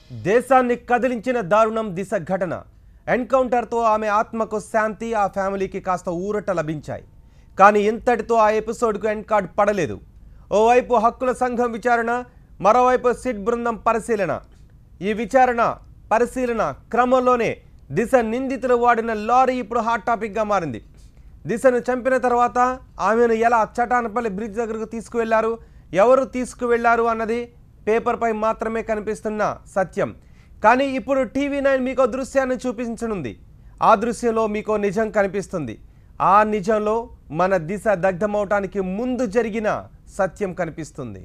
దేశాన్ని కదిలించిన దారుణం దిశ ఘటన ఎన్కౌంటర్తో ఆమె ఆత్మకు శాంతి ఆ ఫ్యామిలీకి కాస్త ఊరట లభించాయి కానీ ఇంతటితో ఆ ఎపిసోడ్కు ఎండ్ కార్డ్ పడలేదు ఓవైపు హక్కుల సంఘం విచారణ మరోవైపు సిట్ బృందం పరిశీలన ఈ విచారణ పరిశీలన క్రమంలోనే దిశ నిందితులు వాడిన లారీ ఇప్పుడు హాట్ టాపిక్గా మారింది దిశను చంపిన తర్వాత ఆమెను ఎలా చటానపల్లి బ్రిడ్జ్ దగ్గరకు తీసుకువెళ్లారు ఎవరు తీసుకువెళ్లారు అన్నది పేపర్పై మాత్రమే కనిపిస్తున్న సత్యం కానీ ఇప్పుడు టీవీ నైన్ మీకో దృశ్యాన్ని చూపించనుంది ఆ దృశ్యంలో మీకో నిజం కనిపిస్తుంది ఆ నిజంలో మన దిశ దగ్ధమవటానికి ముందు జరిగిన సత్యం కనిపిస్తుంది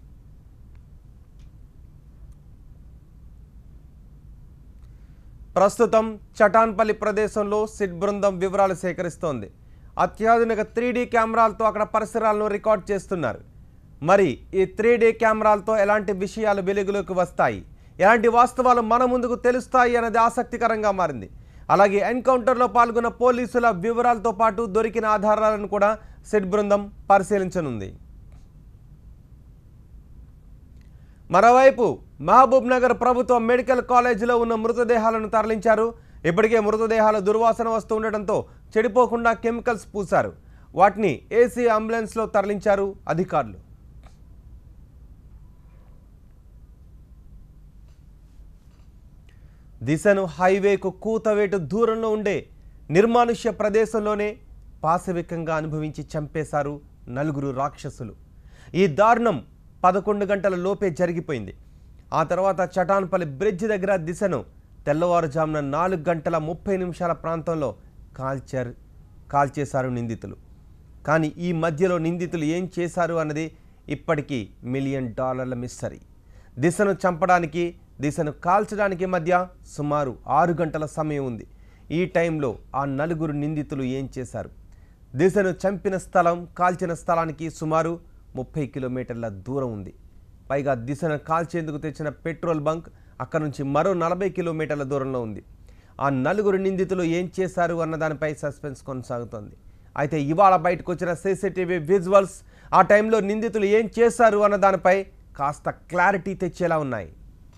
ప్రస్తుతం చటాన్పల్లి ప్రదేశంలో సిట్ బృందం వివరాలు సేకరిస్తోంది అత్యాధునిక త్రీ కెమెరాలతో అక్కడ పరిసరాలను రికార్డ్ చేస్తున్నారు మరి ఈ త్రీ కెమెరాలతో ఎలాంటి విషయాలు వెలుగులోకి వస్తాయి ఎలాంటి వాస్తవాలు మన ముందుకు తెలుస్తాయి అనేది ఆసక్తికరంగా మారింది అలాగే ఎన్కౌంటర్లో పాల్గొన్న పోలీసుల వివరాలతో పాటు దొరికిన ఆధారాలను కూడా సిట్ బృందం పరిశీలించనుంది మరోవైపు మహబూబ్ నగర్ ప్రభుత్వ మెడికల్ కాలేజీలో ఉన్న మృతదేహాలను తరలించారు ఇప్పటికే మృతదేహాలు దుర్వాసన వస్తూ ఉండటంతో చెడిపోకుండా కెమికల్స్ పూశారు వాటిని ఏసీ అంబులెన్స్లో తరలించారు అధికారులు దిశను హైవేకు కూతవేటు దూరంలో ఉండే నిర్మానుష్య ప్రదేశంలోనే పాశవికంగా అనుభవించి చంపేశారు నలుగురు రాక్షసులు ఈ దారుణం పదకొండు గంటల లోపే జరిగిపోయింది ఆ తర్వాత చటాన్పల్లి బ్రిడ్జ్ దగ్గర దిశను తెల్లవారుజామున నాలుగు గంటల ముప్పై నిమిషాల ప్రాంతంలో కాల్చారు కాల్చేశారు నిందితులు కానీ ఈ మధ్యలో నిందితులు ఏం చేశారు అన్నది ఇప్పటికీ మిలియన్ డాలర్ల మిస్టరీ దిశను చంపడానికి దిశను కాల్చడానికి మధ్య సుమారు ఆరు గంటల సమయం ఉంది ఈ టైంలో ఆ నలుగురు నిందితులు ఏం చేశారు దిశను చంపిన స్థలం కాల్చిన స్థలానికి సుమారు ముప్పై కిలోమీటర్ల దూరం ఉంది పైగా దిశను కాల్చేందుకు తెచ్చిన పెట్రోల్ బంక్ అక్కడ నుంచి మరో నలభై కిలోమీటర్ల దూరంలో ఉంది ఆ నలుగురు నిందితులు ఏం చేశారు అన్న దానిపై సస్పెన్స్ కొనసాగుతోంది అయితే ఇవాళ బయటకు వచ్చిన సీసీటీవీ విజువల్స్ ఆ టైంలో నిందితులు ఏం చేశారు అన్న దానిపై కాస్త క్లారిటీ తెచ్చేలా ఉన్నాయి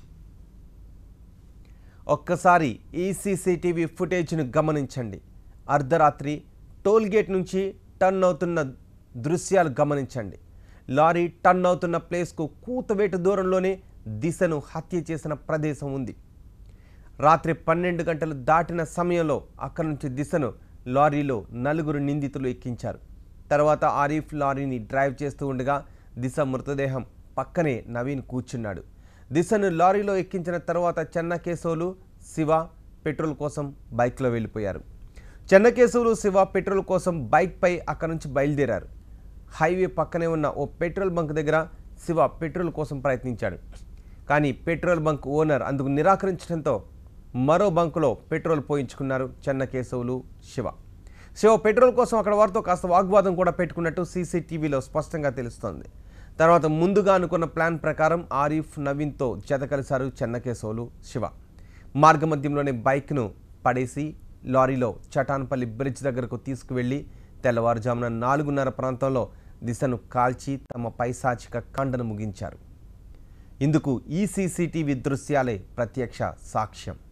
ఒక్కసారి ఈ సీసీటీవీ ఫుటేజ్ను గమనించండి అర్ధరాత్రి టోల్ గేట్ నుంచి టర్న్ అవుతున్న దృశ్యాలు గమనించండి లారీ టర్న్ అవుతున్న ప్లేస్కు కూతవేటు దూరంలోనే దిశను హత్య చేసిన ప్రదేశం ఉంది రాత్రి పన్నెండు గంటలు దాటిన సమయంలో అక్కడి నుంచి దిశను లారీలో నలుగురు నిందితులు ఎక్కించారు తర్వాత ఆరిఫ్ లారీని డ్రైవ్ చేస్తూ ఉండగా దిశ మృతదేహం పక్కనే నవీన్ కూర్చున్నాడు దిశను లారీలో ఎక్కించిన తర్వాత చెన్నకేశవులు శివ పెట్రోల్ కోసం బైక్లో వెళ్ళిపోయారు చెన్నకేశవులు శివ పెట్రోల్ కోసం బైక్పై అక్కడి నుంచి బయలుదేరారు హైవే పక్కనే ఉన్న ఓ పెట్రోల్ బంక్ దగ్గర శివ పెట్రోల్ కోసం ప్రయత్నించాడు కానీ పెట్రోల్ బంక్ ఓనర్ అందుకు నిరాకరించడంతో మరో బంకులో పెట్రోల్ పోయించుకున్నారు చెన్నకేశవులు శివ శివ పెట్రోల్ కోసం అక్కడ వారితో కాస్త వాగ్వాదం కూడా పెట్టుకున్నట్టు సీసీటీవీలో స్పష్టంగా తెలుస్తోంది తర్వాత ముందుగా అనుకున్న ప్లాన్ ప్రకారం ఆరిఫ్ నవీన్తో జత కలిశారు చెన్నకేశవులు శివ మార్గమధ్యంలోనే బైక్ను పడేసి లారీలో చటాన్పల్లి బ్రిడ్జ్ దగ్గరకు తీసుకువెళ్ళి తెల్లవారుజామున నాలుగున్నర ప్రాంతంలో దిశను కాల్చి తమ పైశాచిక ఖండను ముగించారు ఇందుకు ఈ సీసీటీవీ దృశ్యాలే ప్రత్యక్ష సాక్ష్యం